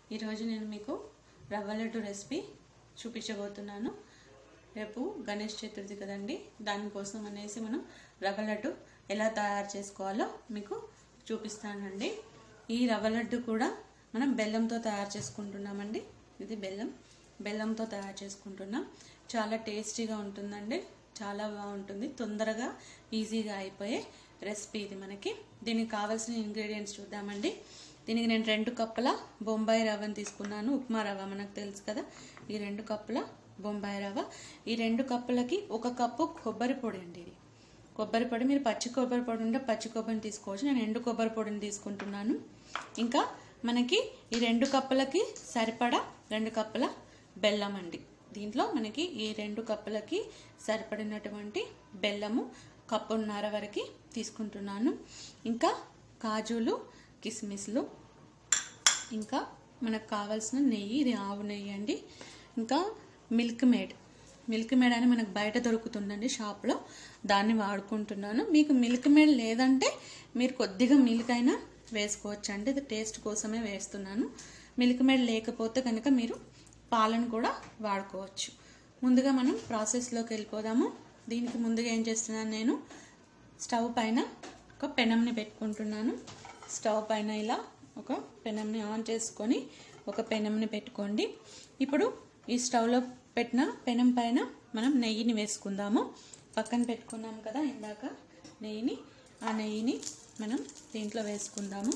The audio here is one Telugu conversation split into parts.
ఈరోజు నేను మీకు రవ్వ లడ్డు రెసిపీ చూపించబోతున్నాను రేపు గణేష్ చతుర్థి కదండి దానికోసం అనేసి మనం రవ్వ లడ్డు ఎలా తయారు చేసుకోవాలో మీకు చూపిస్తానండి ఈ రవ్వ లడ్డు కూడా మనం బెల్లంతో తయారు చేసుకుంటున్నామండి ఇది బెల్లం బెల్లంతో తయారు చేసుకుంటున్నాం చాలా టేస్టీగా ఉంటుందండి చాలా బాగుంటుంది తొందరగా ఈజీగా అయిపోయే రెసిపీ ఇది మనకి దీనికి కావాల్సిన ఇంగ్రీడియంట్స్ చూద్దామండి దీనికి నేను రెండు కప్పుల బొంబాయి రవ్వని తీసుకున్నాను ఉప్మా రవ్వ మనకు తెలుసు కదా ఈ రెండు కప్పుల బొంబాయి రవ్వ ఈ రెండు కప్పులకి ఒక కప్పు కొబ్బరి పొడి అండి ఇది కొబ్బరి పొడి మీరు పచ్చి కొబ్బరి పొడి ఉంటే పచ్చి కొబ్బరిని తీసుకోవచ్చు నేను ఎండు కొబ్బరి పొడిని తీసుకుంటున్నాను ఇంకా మనకి ఈ రెండు కప్పులకి సరిపడా రెండు కప్పుల బెల్లం అండి దీంట్లో మనకి ఈ రెండు కప్పులకి సరిపడినటువంటి బెల్లము కప్పున్నర వరకు తీసుకుంటున్నాను ఇంకా కాజులు కిస్మిస్లు ఇంకా మనకు కావాల్సిన నెయ్యి ఇది ఆవు నెయ్యి అండి ఇంకా మిల్క్ మేడ్ మిల్క్ మేడ్ అని మనకు బయట దొరుకుతుందండి షాప్లో దాన్ని వాడుకుంటున్నాను మీకు మిల్క్ మేడ్ లేదంటే మీరు కొద్దిగా మిల్క్ అయినా వేసుకోవచ్చు అండి ఇది టేస్ట్ కోసమే వేస్తున్నాను మిల్క్ మేడ్ లేకపోతే కనుక మీరు పాలను కూడా వాడుకోవచ్చు ముందుగా మనం ప్రాసెస్లోకి వెళ్ళిపోదాము దీనికి ముందుగా ఏం చేస్తున్నాను నేను స్టవ్ పైన ఒక పెనంని పెట్టుకుంటున్నాను స్టవ్ పైన ఇలా ఒక పెనంని ఆన్ చేసుకొని ఒక పెనంని పెట్టుకోండి ఇప్పుడు ఈ స్టవ్లో పెట్టిన పెనం పైన మనం నెయ్యిని వేసుకుందాము పక్కన పెట్టుకున్నాం కదా ఇందాక నెయ్యిని ఆ నెయ్యిని మనం దీంట్లో వేసుకుందాము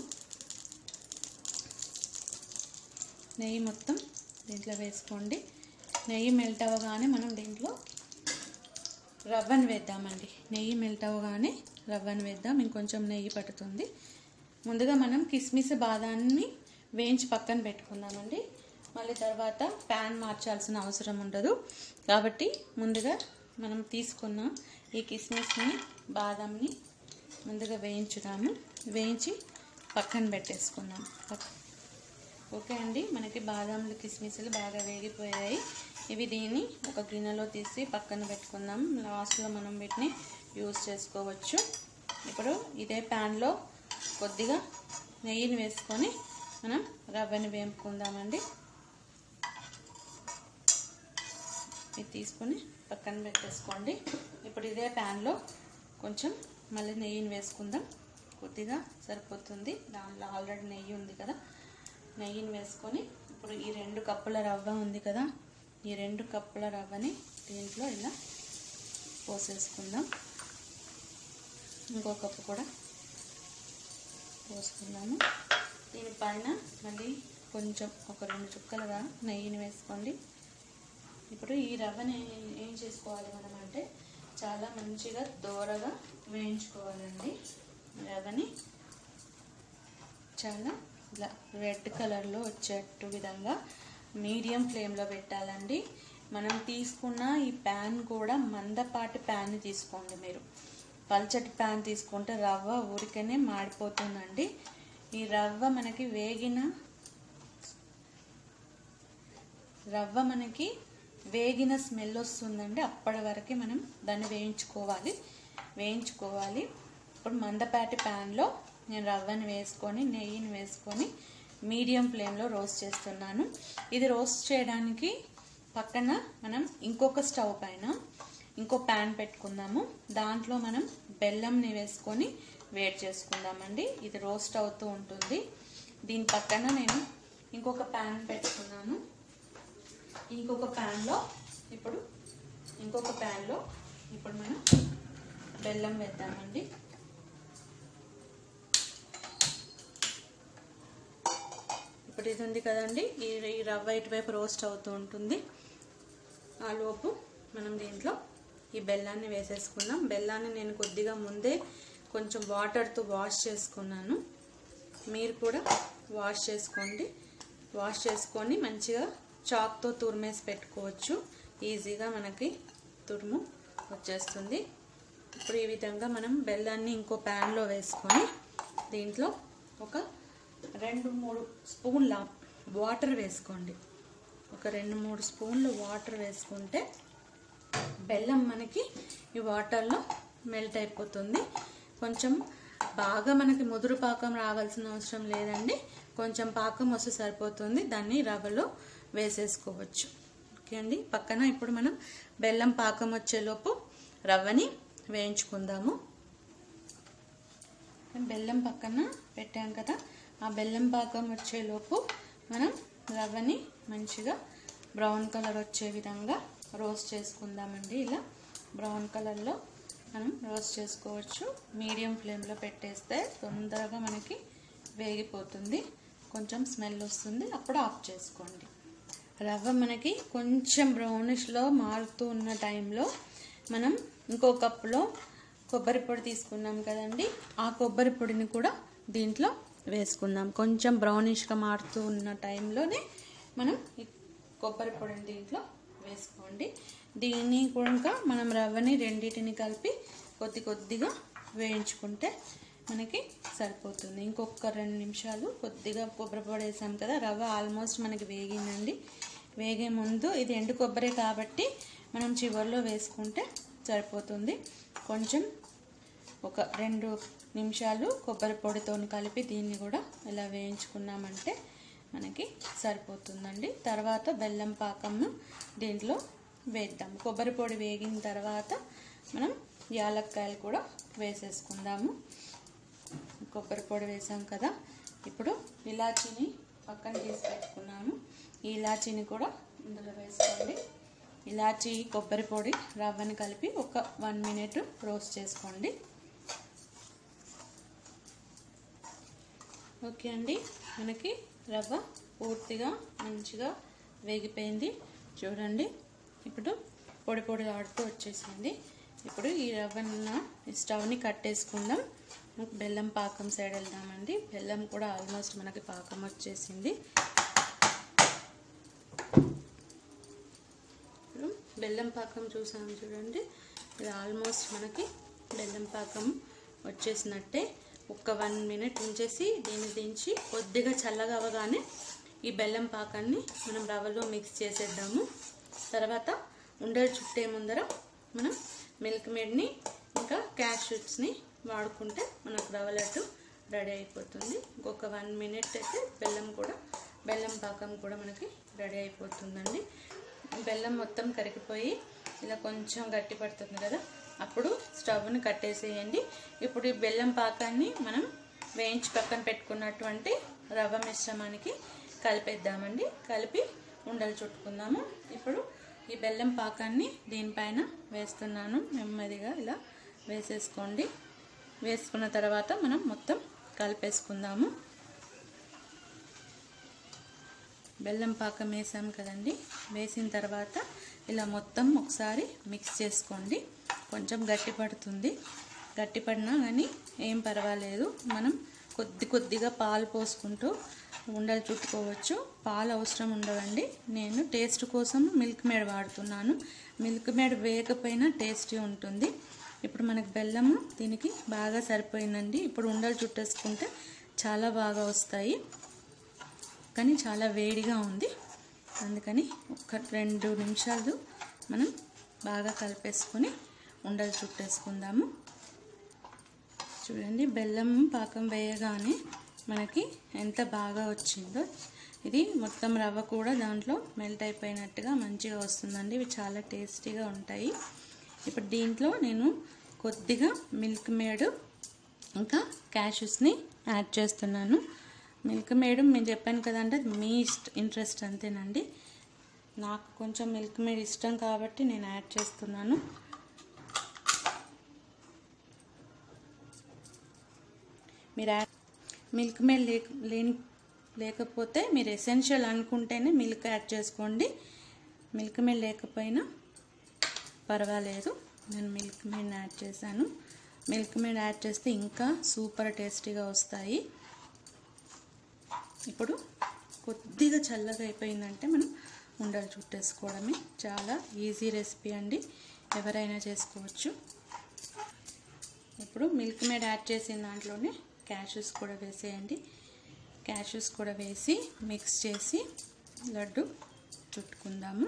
నెయ్యి మొత్తం దీంట్లో వేసుకోండి నెయ్యి మెల్ట్ అవ్వగానే మనం దీంట్లో రవ్వను వేద్దామండి నెయ్యి మెల్ట్ అవ్వగానే రవ్వను వేద్దాం ఇంకొంచెం నెయ్యి పడుతుంది ముందుగా మనం కిస్మిస్ బాదాన్ని వేయించి పక్కన పెట్టుకుందామండి మళ్ళీ తర్వాత ప్యాన్ మార్చాల్సిన అవసరం ఉండదు కాబట్టి ముందుగా మనం తీసుకున్న ఈ కిస్మిస్ని బాదంని ముందుగా వేయించుదాము వేయించి పక్కన పెట్టేసుకుందాం పక్క ఓకే అండి మనకి బాదాంలు కిస్మిస్లు బాగా వేగిపోయాయి ఇవి దీన్ని ఒక గిన్నెలో తీసి పక్కన పెట్టుకుందాం లాస్ట్లో మనం వీటిని యూస్ చేసుకోవచ్చు ఇప్పుడు ఇదే ప్యాన్లో కొద్దిగా నెయ్యిని వేసుకొని మనం రవ్వని వేపుకుందామండి ఇది తీసుకొని పక్కన పెట్టేసుకోండి ఇప్పుడు ఇదే ప్యాన్లో కొంచెం మళ్ళీ నెయ్యిని వేసుకుందాం కొద్దిగా సరిపోతుంది దానిలో ఆల్రెడీ నెయ్యి ఉంది కదా నెయ్యిని వేసుకొని ఇప్పుడు ఈ రెండు కప్పుల రవ్వ ఉంది కదా ఈ రెండు కప్పుల రవ్వని దీంట్లో ఇలా పోసేసుకుందాం ఇంకో కప్పు కూడా పోసుకుందాము దీనిపైన మళ్ళీ కొంచెం ఒక రెండు చుక్కలుగా నెయ్యిని వేసుకోండి ఇప్పుడు ఈ రవ్వని ఏం చేసుకోవాలి మనం అంటే చాలా మంచిగా దోరగా వేయించుకోవాలండి రవ్వని చాలా ఇలా రెడ్ కలర్లో వచ్చేట్టు విధంగా మీడియం ఫ్లేమ్లో పెట్టాలండి మనం తీసుకున్న ఈ ప్యాన్ కూడా మందపాటి ప్యాన్ తీసుకోండి మీరు పల్చటి ప్యాన్ తీసుకుంటే రవ్వ ఊరికనే మాడిపోతుందండి ఈ రవ్వ మనకి వేగిన రవ్వ మనకి వేగిన స్మెల్ వస్తుందండి అప్పటి వరకు మనం దాన్ని వేయించుకోవాలి వేయించుకోవాలి ఇప్పుడు మందపాటి ప్యాన్లో నేను రవ్వని వేసుకొని నెయ్యిని వేసుకొని మీడియం ఫ్లేమ్లో రోస్ట్ చేస్తున్నాను ఇది రోస్ట్ చేయడానికి పక్కన మనం ఇంకొక స్టవ్ పైన ఇంకో ప్యాన్ పెట్టుకుందాము దాంట్లో మనం బెల్లంని వేసుకొని వేడి చేసుకుందామండి ఇది రోస్ట్ అవుతూ ఉంటుంది దీని పక్కన నేను ఇంకొక ప్యాన్ పెట్టుకున్నాను ఇంకొక ప్యాన్లో ఇప్పుడు ఇంకొక ప్యాన్లో ఇప్పుడు మనం బెల్లం వేద్దామండి ఇప్పుడు ఇది ఉంది కదండి ఈ ఈ రవ్వ ఇటువైపు రోస్ట్ అవుతూ ఉంటుంది ఆ లోపు మనం దీంట్లో ఈ బెల్లాన్ని వేసేసుకుందాం బెల్లాన్ని నేను కొద్దిగా ముందే కొంచెం వాటర్తో వాష్ చేసుకున్నాను మీరు కూడా వాష్ చేసుకోండి వాష్ చేసుకొని మంచిగా చాక్తో తురిమేసి పెట్టుకోవచ్చు ఈజీగా మనకి తురుము వచ్చేస్తుంది ఇప్పుడు ఈ విధంగా మనం బెల్లాన్ని ఇంకో ప్యాన్లో వేసుకొని దీంట్లో ఒక రెండు మూడు స్పూన్ల వాటర్ వేసుకోండి ఒక రెండు మూడు స్పూన్లు వాటర్ వేసుకుంటే బెల్లం మనకి ఈ వాటర్లో మెల్ట్ అయిపోతుంది కొంచెం బాగా మనకి ముదురు పాకం రావాల్సిన అవసరం లేదండి కొంచెం పాకం వస్తే సరిపోతుంది దాన్ని రవ్వలో వేసేసుకోవచ్చు ఓకే అండి పక్కన ఇప్పుడు మనం బెల్లం పాకం వచ్చేలోపు రవ్వని వేయించుకుందాము బెల్లం పక్కన పెట్టాం కదా ఆ బెల్లం పాకం వచ్చేలోపు మనం రవ్వని మంచిగా బ్రౌన్ కలర్ వచ్చే విధంగా రోస్ట్ చేసుకుందామండి ఇలా బ్రౌన్ కలర్లో మనం రోస్ట్ చేసుకోవచ్చు మీడియం ఫ్లేమ్లో పెట్టేస్తే తొందరగా మనకి వేగిపోతుంది కొంచెం స్మెల్ వస్తుంది అప్పుడు ఆఫ్ చేసుకోండి రవ్వ మనకి కొంచెం బ్రౌనిష్లో మారుతూ ఉన్న టైంలో మనం ఇంకో కప్పులో కొబ్బరి పొడి తీసుకున్నాం కదండి ఆ కొబ్బరి పొడిని కూడా దీంట్లో వేసుకుందాం కొంచెం బ్రౌనిష్గా మారుతూ ఉన్న టైంలోనే మనం ఈ కొబ్బరి పొడిని దీంట్లో వేసుకోండి దీన్ని కూడా మనం రవ్వని రెండింటిని కలిపి కొద్ది కొద్దిగా వేయించుకుంటే మనకి సరిపోతుంది ఇంకొక రెండు నిమిషాలు కొద్దిగా కొబ్బరి పొడి వేసాం కదా రవ్వ ఆల్మోస్ట్ మనకి వేగిందండి వేగే ముందు ఇది ఎండు కొబ్బరి కాబట్టి మనం చివరిలో వేసుకుంటే సరిపోతుంది కొంచెం ఒక రెండు నిమిషాలు కొబ్బరి పొడితో కలిపి దీన్ని కూడా ఇలా వేయించుకున్నామంటే మనకి సరిపోతుందండి తర్వాత బెల్లం పాకంను దీంట్లో వేద్దాం కొబ్బరి పొడి వేగిన తర్వాత మనం యాలక్కాయలు కూడా వేసేసుకుందాము కొబ్బరి పొడి వేసాం కదా ఇప్పుడు ఇలాచీని పక్కన తీసి పెట్టుకున్నాము ఈ ఇలాచీని కూడా ఇందులో వేసుకోండి ఇలాచీ కొబ్బరి పొడి రవ్వని కలిపి ఒక వన్ మినిట్ రోస్ట్ చేసుకోండి ఓకే అండి మనకి రవ్వ పూర్తిగా మంచిగా వేగిపోయింది చూడండి ఇప్పుడు పొడి పొడి ఆడుతూ వచ్చేసింది ఇప్పుడు ఈ రవ్వన్న ఈ స్టవ్ని కట్టేసుకుందాం బెల్లం పాకం సైడ్ వెళ్దామండి బెల్లం కూడా ఆల్మోస్ట్ మనకి పాకం వచ్చేసింది ఇప్పుడు బెల్లం పాకం చూసాము చూడండి ఇది ఆల్మోస్ట్ మనకి బెల్లం పాకం వచ్చేసినట్టే ఒక వన్ మినిట్ ఉంచేసి దీన్ని దించి కొద్దిగా చల్లగా అవ్వగానే ఈ బెల్లం పాకాన్ని మనం రవ్వలో మిక్స్ చేసేద్దాము తర్వాత ఉండలు చుట్టే ముందర మనం మిల్క్ మేడ్ని ఇంకా క్యాష్యూట్స్ని వాడుకుంటే మనకు రవ్వ లడ్డు రెడీ అయిపోతుంది ఇంకొక వన్ మినిట్ అయితే బెల్లం కూడా బెల్లం పాకం కూడా మనకి రెడీ అయిపోతుందండి బెల్లం మొత్తం కరిగిపోయి ఇలా కొంచెం గట్టి పడుతుంది కదా అప్పుడు స్టవ్ని కట్టేసేయండి ఇప్పుడు ఈ బెల్లం పాకాన్ని మనం వేయించి పక్కన పెట్టుకున్నటువంటి రవ్వ మిశ్రమానికి కలిపేద్దామండి కలిపి ఉండలు చుట్టుకుందాము ఇప్పుడు ఈ బెల్లం పాకాన్ని దీనిపైన వేస్తున్నాను నెమ్మదిగా ఇలా వేసేసుకోండి వేసుకున్న తర్వాత మనం మొత్తం కలిపేసుకుందాము బెల్లం పాకం వేసాం కదండి వేసిన తర్వాత ఇలా మొత్తం ఒకసారి మిక్స్ చేసుకోండి కొంచెం గట్టి పడుతుంది గట్టి పడినా కానీ ఏం పర్వాలేదు మనం కొద్ది కొద్దిగా పాలు పోసుకుంటూ ఉండలు చుట్టుకోవచ్చు పాలు అవసరం ఉండవండి నేను టేస్ట్ కోసం మిల్క్ మేడ్ వాడుతున్నాను మిల్క్ మేడ్ వేయకపోయినా టేస్టీ ఉంటుంది ఇప్పుడు మనకు బెల్లము దీనికి బాగా సరిపోయిందండి ఇప్పుడు ఉండలు చుట్టేసుకుంటే చాలా బాగా వస్తాయి కానీ చాలా వేడిగా ఉంది అందుకని ఒక రెండు నిమిషాలు మనం బాగా కలిపేసుకొని ఉండలు చుట్టేసుకుందాము చూడండి బెల్లం పాకం వేయగానే మనకి ఎంత బాగా వచ్చిందో ఇది మొత్తం రవ్వ కూడా దాంట్లో మెల్ట్ అయిపోయినట్టుగా మంచిగా వస్తుందండి ఇవి చాలా టేస్టీగా ఉంటాయి ఇప్పుడు దీంట్లో నేను కొద్దిగా మిల్క్ మేడ్ ఇంకా క్యాషెస్ని యాడ్ చేస్తున్నాను మిల్క్ మేడ్ నేను చెప్పాను కదంటే అది మీ ఇష్ట ఇంట్రెస్ట్ అంతేనండి నాకు కొంచెం మిల్క్ మేడ్ ఇష్టం కాబట్టి నేను యాడ్ చేస్తున్నాను మీరు యాడ్ మిల్క్ మేడ్ లేక లేని లేకపోతే మీరు ఎసెన్షియల్ అనుకుంటేనే మిల్క్ యాడ్ చేసుకోండి మిల్క్ మేడ్ లేకపోయినా పర్వాలేదు నేను మిల్క్ మేడ్ యాడ్ చేశాను మిల్క్ మేడ్ యాడ్ చేస్తే ఇంకా సూపర్ టేస్టీగా వస్తాయి ఇప్పుడు కొద్దిగా చల్లగా అయిపోయిందంటే మనం ఉండలు చుట్టేసుకోవడమే చాలా ఈజీ రెసిపీ అండి ఎవరైనా చేసుకోవచ్చు ఇప్పుడు మిల్క్ మేడ్ యాడ్ చేసిన దాంట్లోనే క్యాషెస్ కూడా వేసేయండి క్యాషెస్ కూడా వేసి మిక్స్ చేసి లడ్డు చుట్టుకుందాము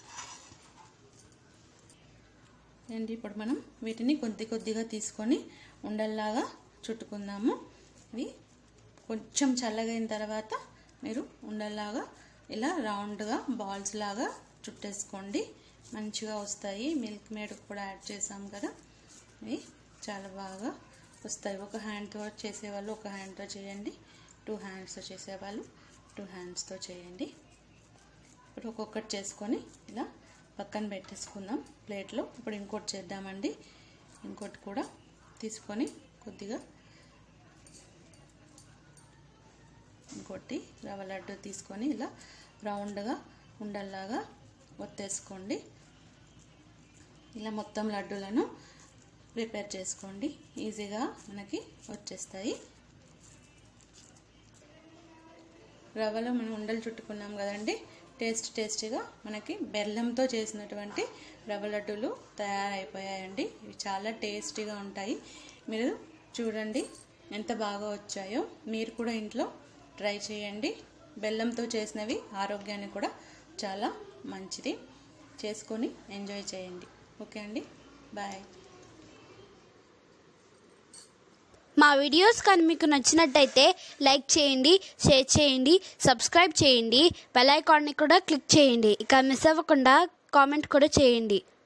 అండి ఇప్పుడు మనం వీటిని కొద్ది కొద్దిగా తీసుకొని ఉండల్లాగా చుట్టుకుందాము ఇవి కొంచెం చల్లగైన తర్వాత మీరు ఉండల్లాగా ఇలా రౌండ్గా బాల్స్ లాగా చుట్టేసుకోండి మంచిగా వస్తాయి మిల్క్ మేడ్ కూడా యాడ్ చేసాం కదా ఇవి చాలా బాగా వస్తాయి ఒక హ్యాండ్తో చేసేవాళ్ళు ఒక హ్యాండ్తో చేయండి టూ హ్యాండ్స్తో చేసేవాళ్ళు టూ హ్యాండ్స్తో చేయండి ఇప్పుడు ఒక్కొక్కటి చేసుకొని ఇలా పక్కన పెట్టేసుకుందాం ప్లేట్లో ఇప్పుడు ఇంకోటి చేద్దామండి ఇంకోటి కూడా తీసుకొని కొద్దిగా ఇంకోటి రవ్వ లడ్డు తీసుకొని ఇలా రౌండ్గా ఉండల్లాగా ఒత్తేసుకోండి ఇలా మొత్తం లడ్డూలను ప్రిపేర్ చేసుకోండి ఈజీగా మనకి వచ్చేస్తాయి రవ్వలో మనం ఉండలు చుట్టుకున్నాం కదండి టేస్ట్ టేస్టీగా మనకి బెల్లంతో చేసినటువంటి రవ్వ లడ్డూలు తయారైపోయాయండి ఇవి చాలా టేస్టీగా ఉంటాయి మీరు చూడండి ఎంత బాగా వచ్చాయో మీరు కూడా ఇంట్లో ట్రై చేయండి బెల్లంతో చేసినవి ఆరోగ్యానికి కూడా చాలా మంచిది చేసుకొని ఎంజాయ్ చేయండి ఓకే అండి బాయ్ మా వీడియోస్ కానీ మీకు నచ్చినట్టయితే లైక్ చేయండి షేర్ చేయండి సబ్స్క్రైబ్ చేయండి బెల్ ఐకాన్ని కూడా క్లిక్ చేయండి ఇక మిస్ అవ్వకుండా కామెంట్ కూడా చేయండి